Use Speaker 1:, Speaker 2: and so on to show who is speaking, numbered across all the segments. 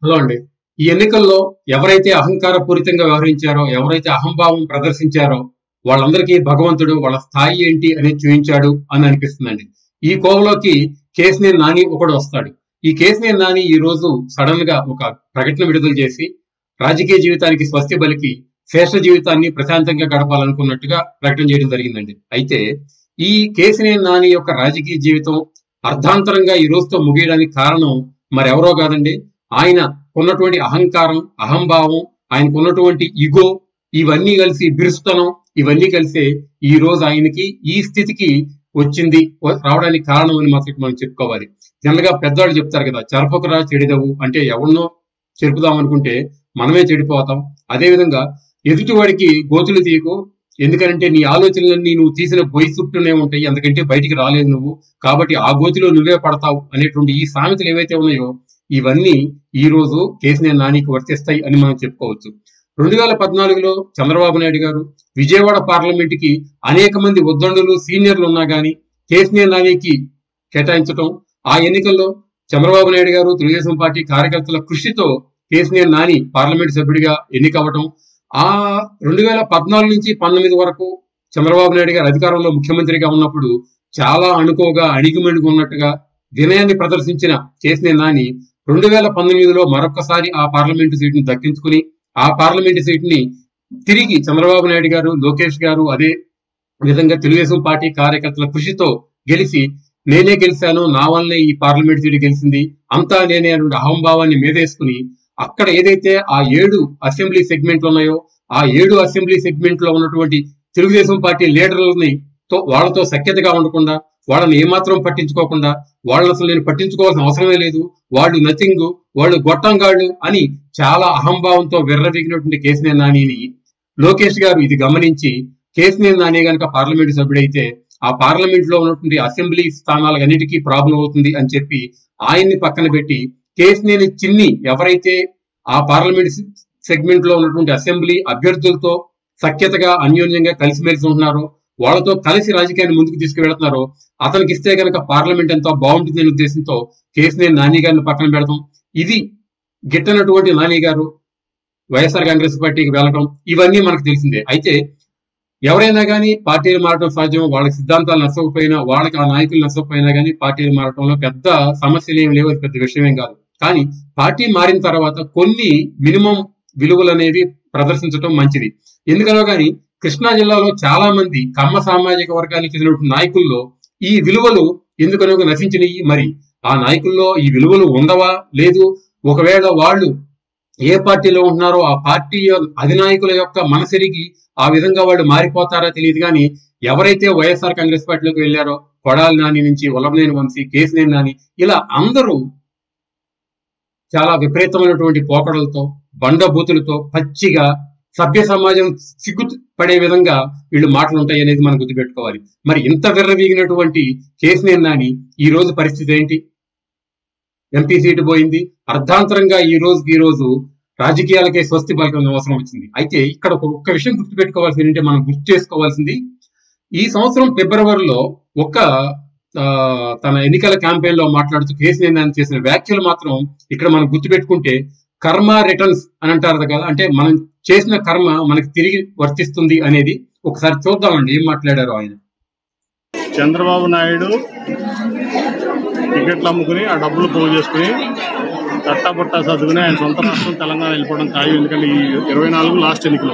Speaker 1: Hello అండి ఈ ఎన్నికల్లో ఎవరైతే అహంకార పూరితంగా వ్యవహరించారో ఎవరైతే అహంభావం ప్రదర్శించారో వాళ్ళందరికీ భగవంతుడు వాళ్ళ స్థాయి ఏంటి అనేది చూపించాడు అని అనిపిస్తుందండి ఈ కోవలోకి కేసినేని నాని ఒకడు వస్తాడు ఈ కేసినేని నాని ఈ రోజు సడన్ గా ఒక ప్రకటన విడుదల చేసి రాజకీయ జీవితానికి స్వస్తి బలికి శేష జీవితాన్ని ప్రశాంతంగా గడపాలనుకున్నట్టుగా ప్రకటన చేయడం జరిగిందండి అయితే ఈ కేసినేని నాని యొక్క రాజకీయ జీవితం అర్ధాంతరంగా ఈ రోజుతో ముగియడానికి కారణం మరెవరో కాదండి ఆయన ఉన్నటువంటి అహంకారం అహంభావం ఆయనకు ఉన్నటువంటి ఇగో ఇవన్నీ కలిసి బిరుస్తనం ఇవన్నీ కలిసే ఈ రోజు ఆయనకి ఈ స్థితికి వచ్చింది రావడానికి కారణం అని మాత్రం మనం చెప్పుకోవాలి జనరల్ గా పెద్దవాళ్ళు చెప్తారు కదా చెరపకురా చెడిదవు అంటే ఎవరినో చెరుపుదాం అనుకుంటే మనమే చెడిపోతాం అదేవిధంగా ఎదుటివాడికి గోతులు తీయకు ఎందుకంటే నీ ఆలోచనలన్నీ నువ్వు తీసిన బొయ్యి చుట్టూనే ఉంటాయి అందుకంటే బయటికి రాలేదు నువ్వు కాబట్టి ఆ గోతిలో నువ్వే పడతావు అనేటువంటి ఈ సామెతలు ఏవైతే ఉన్నాయో ఇవన్నీ ఈ రోజు కేసీఆర్ నానికి వర్తిస్తాయి అని మనం చెప్పుకోవచ్చు రెండు వేల పద్నాలుగులో చంద్రబాబు నాయుడు గారు విజయవాడ పార్లమెంట్ కి అనేక మంది ఉద్దండులు సీనియర్లు ఉన్నా గానీ కేసీఆర్ నానికి కేటాయించడం ఆ ఎన్నికల్లో చంద్రబాబు నాయుడు గారు తెలుగుదేశం పార్టీ కార్యకర్తల కృషితో కేసీఆర్ నాని పార్లమెంట్ సభ్యుడిగా ఎన్నికవటం ఆ రెండు వేల పద్నాలుగు నుంచి పంతొమ్మిది వరకు చంద్రబాబు నాయుడు గారు అధికారంలో ముఖ్యమంత్రిగా ఉన్నప్పుడు చాలా అణుకోగా అణిగిమణిగి ఉన్నట్టుగా వినయాన్ని ప్రదర్శించిన కేసీఆర్ నాని రెండు వేల పంతొమ్మిదిలో మరొకసారి ఆ పార్లమెంటు సీటుని దక్కించుకుని ఆ పార్లమెంటు సీటుని తిరిగి చంద్రబాబు నాయుడు గారు లోకేష్ గారు అదే విధంగా తెలుగుదేశం పార్టీ కార్యకర్తల కృషితో గెలిచి నేనే గెలిచాను నా వల్లనే ఈ పార్లమెంట్ సీటు గెలిచింది అంతా నేనే అటువంటి అహంభావాన్ని మీదేసుకుని అక్కడ ఏదైతే ఆ ఏడు అసెంబ్లీ సెగ్మెంట్లు ఉన్నాయో ఆ ఏడు అసెంబ్లీ సెగ్మెంట్ లో ఉన్నటువంటి తెలుగుదేశం పార్టీ లీడర్లని తో వాళ్ళతో సఖ్యతగా ఉండకుండా వాళ్ళని ఏమాత్రం పట్టించుకోకుండా వాళ్ళని అసలు నేను పట్టించుకోవాల్సిన అవసరమే లేదు వాళ్ళు నథింగ్ వాళ్ళు గొట్టంగాళ్ళు అని చాలా అహంభావంతో విర్రవీగినటువంటి కేసీఆర్ నానిని లోకేష్ గారు ఇది గమనించి కేసీఆర్ నాని గనక పార్లమెంట్ సభ్యుడైతే ఆ పార్లమెంట్ లో ఉన్నటువంటి అసెంబ్లీ స్థానాలన్నిటికీ ప్రాబ్లం అవుతుంది అని చెప్పి ఆయన్ని పక్కన పెట్టి కేసీనేని చిన్ని ఎవరైతే ఆ పార్లమెంట్ సెగ్మెంట్ లో ఉన్నటువంటి అసెంబ్లీ అభ్యర్థులతో సఖ్యతగా అన్యోన్యంగా కలిసిమెలిసి ఉంటున్నారో వాళ్ళతో కలిసి రాజకీయాన్ని ముందుకు తీసుకువెళ్తున్నారో అతనికి ఇస్తే కనుక పార్లమెంట్ ఎంతో బాగుంటుంది అనే ఉద్దేశంతో కేసీనేని నాని గారిని పక్కన పెడతాం ఇది గిట్టనటువంటి నాని గారు వైఎస్ఆర్ కాంగ్రెస్ పార్టీకి వెళ్ళడం ఇవన్నీ మనకు తెలిసిందే అయితే ఎవరైనా కానీ పార్టీలు మారడం సాధ్యం వాళ్ళకి సిద్ధాంతాలు నచ్చకపోయినా వాళ్ళకి ఆ నాయకులు నచ్చకపోయినా కానీ పార్టీలు మారటంలో పెద్ద సమస్యలు ఏమి లేవు అది పెద్ద విషయమేం కాదు కానీ పార్టీ మారిన తర్వాత కొన్ని మినిమం విలువలు అనేవి ప్రదర్శించడం మంచిది ఎందుకనో కానీ కృష్ణా జిల్లాలో చాలా మంది కమ్మ సామాజిక వర్గానికి చెందిన నాయకుల్లో ఈ విలువలు ఎందుకనో నశించినవి మరి ఆ నాయకుల్లో ఈ విలువలు ఉండవా లేదు ఒకవేళ వాళ్ళు ఏ పార్టీలో ఉంటున్నారో ఆ పార్టీ అధినాయకుల యొక్క మనసెరిగి ఆ విధంగా వాళ్ళు మారిపోతారా తెలియదు కానీ ఎవరైతే వైఎస్ఆర్ కాంగ్రెస్ పార్టీలోకి వెళ్ళారో కొడాలి నాని నుంచి వల్లభనేని వంశీ కేసినేని నాని ఇలా అందరూ చాలా విపరీతమైనటువంటి పోకడలతో బండబూతులతో పచ్చిగా సభ్య సమాజం సిగ్గు పడే విధంగా వీళ్ళు మాటలు ఉంటాయి అనేది మనం గుర్తుపెట్టుకోవాలి మరి ఇంత విర్రవీగినటువంటి కేసినేని నాని ఈ రోజు పరిస్థితి ఏంటి ఎంపీ సీటు పోయింది అర్ధాంతరంగా ఈ రోజుకి ఈ రోజు రాజకీయాలకే స్వస్తి పలకం అవసరం వచ్చింది అయితే ఇక్కడ ఒక్క విషయం గుర్తుపెట్టుకోవాల్సింది ఏంటంటే మనం గుర్తు చేసుకోవాల్సింది ఈ సంవత్సరం ఫిబ్రవరిలో ఒక తన ఎన్నికల క్యాంపెయిన్ లో మాట్లాడుతూ కేసీఆర్ చేసిన వ్యాఖ్యలు మాత్రం ఇక్కడ మనం గుర్తుపెట్టుకుంటే కర్మ రిటర్న్స్ అని అంటారు కదా అంటే మనం చేసిన కర్మ మనకి తిరిగి వర్తిస్తుంది అనేది ఒకసారి చూద్దామండి ఏం మాట్లాడారు ఆయన
Speaker 2: చంద్రబాబు నాయుడు టికెట్లు అమ్ముకుని ఆ డబ్బులు పోగు చేసుకుని తట్టబుట్ట సర్దుకుని ఆయన సొంత రాష్ట్రం తెలంగాణ వెళ్ళిపోవడం ఖాయం ఎందుకంటే ఈ ఇరవై నాలుగు లాస్ట్ ఎన్నికలు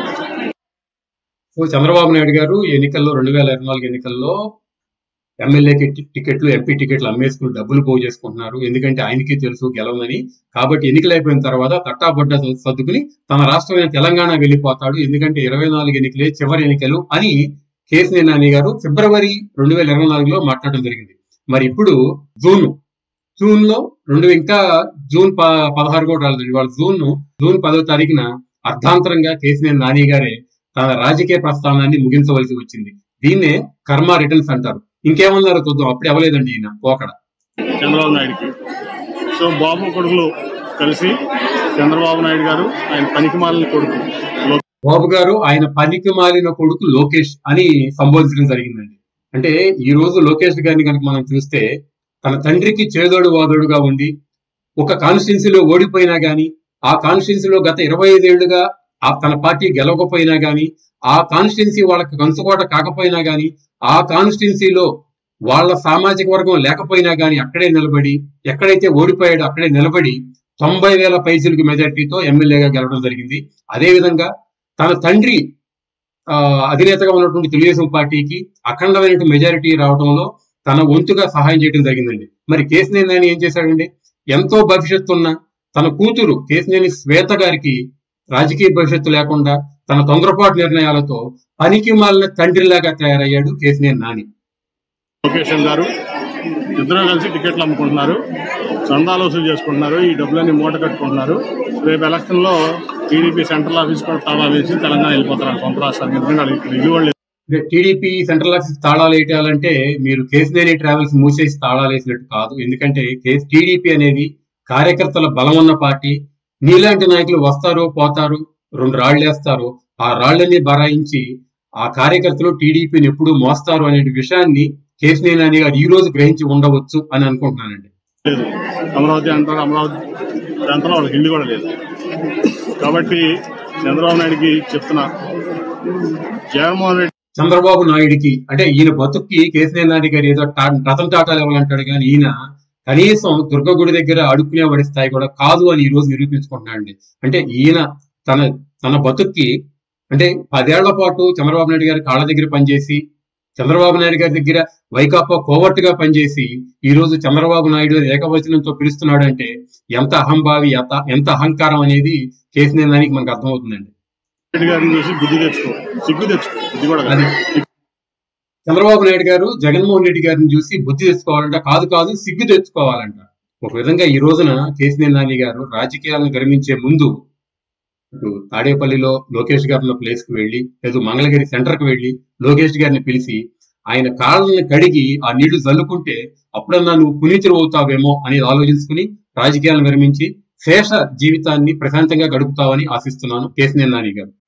Speaker 1: సో చంద్రబాబు నాయుడు గారు ఎన్నికల్లో రెండు వేల ఇరవై నాలుగు ఎన్నికల్లో ఎమ్మెల్యేకి టికెట్లు ఎంపీ టికెట్లు అమ్మేసుకుని డబ్బులు పోగు చేసుకుంటున్నారు ఎందుకంటే ఆయనకి తెలుసు గెలవదని కాబట్టి ఎన్నికలు అయిపోయిన తర్వాత తట్టాబడ్డ సర్దుకుని తన రాష్ట్రమైన తెలంగాణ వెళ్ళిపోతాడు ఎందుకంటే ఇరవై నాలుగు ఎన్నికలే చివరి ఎన్నికలు అని కేసీఆర్ నాని గారు ఫిబ్రవరి రెండు వేల ఇరవై నాలుగులో మాట్లాడడం జరిగింది మరి ఇప్పుడు జూన్ జూన్ లో రెండు ఇంకా జూన్ పదహారు కూడా రాలేదు ఇవాళ జూన్ జూన్ పదో తారీఖున అర్ధాంతరంగా కేసీఆర్ నాని గారే తన రాజకీయ ప్రస్థానాన్ని ముగించవలసి వచ్చింది దీన్నే కర్మ రిటర్న్స్ అంటారు ఇంకేమన్నారో చూద్దాం అప్పుడు అవ్వలేదండి ఈయన పోకడ
Speaker 2: చంద్రబాబు నాయుడుకి సో బాబు కొడుకులు కలిసి చంద్రబాబు నాయుడు గారు ఆయన పనికి మాలిన కొడుకు
Speaker 1: బాబు గారు ఆయన పనికి మాలిన కొడుకు లోకేష్ అని సంబోధించడం జరిగిందండి అంటే ఈ రోజు లోకేష్ గారిని కనుక మనం చూస్తే తన తండ్రికి చేదోడు వాదోడుగా ఉండి ఒక కాన్స్టిట్యున్సీలో ఓడిపోయినా గానీ ఆ కాన్స్టిట్యున్సీలో గత ఇరవై ఐదేళ్లుగా ఆ తన పార్టీ గెలవకపోయినా గానీ ఆ కాన్స్టిట్యున్సీ వాళ్ళకి కంచుకోట కాకపోయినా గానీ ఆ కాన్స్టిట్యున్సీలో వాళ్ళ సామాజిక వర్గం లేకపోయినా గానీ అక్కడే నిలబడి ఎక్కడైతే ఓడిపోయాడో అక్కడే నిలబడి తొంభై వేల పైసలకు మెజార్టీతో ఎమ్మెల్యేగా గెలవడం జరిగింది అదే విధంగా తన తండ్రి ఆ, అధినేతగా ఉన్నటువంటి తెలుగుదేశం పార్టీకి అఖండమైన మెజారిటీ రావడంలో తన వంతుగా సహాయం చేయడం జరిగిందండి మరి కేసినేని నాని ఏం చేశాడండి ఎంతో భవిష్యత్తు ఉన్న తన కూతురు కేసినేని శ్వేత గారికి రాజకీయ భవిష్యత్తు లేకుండా తన తొందరపాటు నిర్ణయాలతో పనికి మాలిన తండ్రిలాగా తయారయ్యాడు కేసినేని నాని
Speaker 2: లొకేషన్ గారు ఇద్దరు కలిసి టికెట్లు అమ్ముకుంటున్నారు చందాలు వసూలు చేసుకుంటున్నారు ఈ డబ్బులన్నీ మూట కట్టుకుంటున్నారు రేపు ఎలక్షన్ లో టీడీపీ సెంట్రల్ ఆఫీస్ కూడా తాళా వేసి తెలంగాణ వెళ్ళిపోతారు సొంత రాష్ట్రానికి ఎందుకంటే వాళ్ళకి ఇక్కడ ఇల్లు కూడా లేదు.
Speaker 1: అంటే టీడీపీ సెంట్రల్ ఆఫీస్ తాళాలు వేయాలంటే మీరు కేసినేని ట్రావెల్స్ మూసేసి తాళాలు వేసినట్టు కాదు ఎందుకంటే కేస్ టీడీపీ అనేది కార్యకర్తల బలం ఉన్న పార్టీ నీలాంటి నాయకులు వస్తారు పోతారు రెండు రాళ్ళు వేస్తారు ఆ రాళ్ళని బరాయించి ఆ కార్యకర్తలు టీడీపీని ఎప్పుడు మోస్తారు అనే విషయాన్ని కేసినేని నాని గారు ఈ రోజు గ్రహించి ఉండవచ్చు అని అనుకుంటున్నానండి
Speaker 2: లేదు అమరావతి అంటారు అమరావతి ప్రాంతంలో వాళ్ళకి ఇల్లు కూడా లేదు కాబట్టి చంద్రబాబు నాయుడికి చెప్తున్నా జగన్మోహన్ రెడ్డి
Speaker 1: చంద్రబాబు నాయుడికి అంటే ఈయన బతుక్కి కేసీఆర్ నాయుడు గారు ఏదో టా- రతన్ టాటాలు ఇవ్వాలంటాడు కానీ ఈయన కనీసం దుర్గగుడి దగ్గర అడుక్కునేవాడి స్థాయి కూడా కాదు అని ఈ రోజు నిరూపించుకుంటున్నాడండి అంటే ఈయన తన తన బతుక్కి అంటే పదేళ్ల పాటు చంద్రబాబు నాయుడు గారి కాళ్ళ దగ్గర పనిచేసి చంద్రబాబు నాయుడు గారి దగ్గర వైకాపా కోవర్టుగా పనిచేసి ఈ రోజు చంద్రబాబు నాయుడు అని ఏకవచనంతో పిలుస్తున్నాడు అంటే ఎంత అహంభావి ఎంత ఎంత అహంకారం అనేది కేసీఆర్ నానికి మనకు అర్థమవుతుందండి
Speaker 2: రెడ్డి గారిని చూసి బుద్ధి తెచ్చుకో సిగ్గు తెచ్చుకో ఇది కూడా కాదు.
Speaker 1: అది చంద్రబాబు నాయుడు గారు జగన్మోహన్ రెడ్డి గారిని చూసి బుద్ధి తెచ్చుకోవాలంట కాదు కాదు సిగ్గు తెచ్చుకోవాలంట ఒక విధంగా ఈ రోజున కేసీఆర్ నాని గారు రాజకీయాలను గర్మించే ముందు ఇటు తాడేపల్లిలో లోకేష్ గారి ఉన్న ప్లేస్ కి వెళ్లి లేదు మంగళగిరి సెంటర్ కి వెళ్లి లోకేష్ గారిని పిలిచి ఆయన కాళ్ళని కడిగి ఆ నీళ్లు చల్లుకుంటే అప్పుడన్నా నువ్వు పునీతులు అవుతావేమో అనేది ఆలోచించుకుని రాజకీయాలను విరమించి శేష జీవితాన్ని ప్రశాంతంగా గడుపుతావని ఆశిస్తున్నాను కేసీఆర్ నాని గారు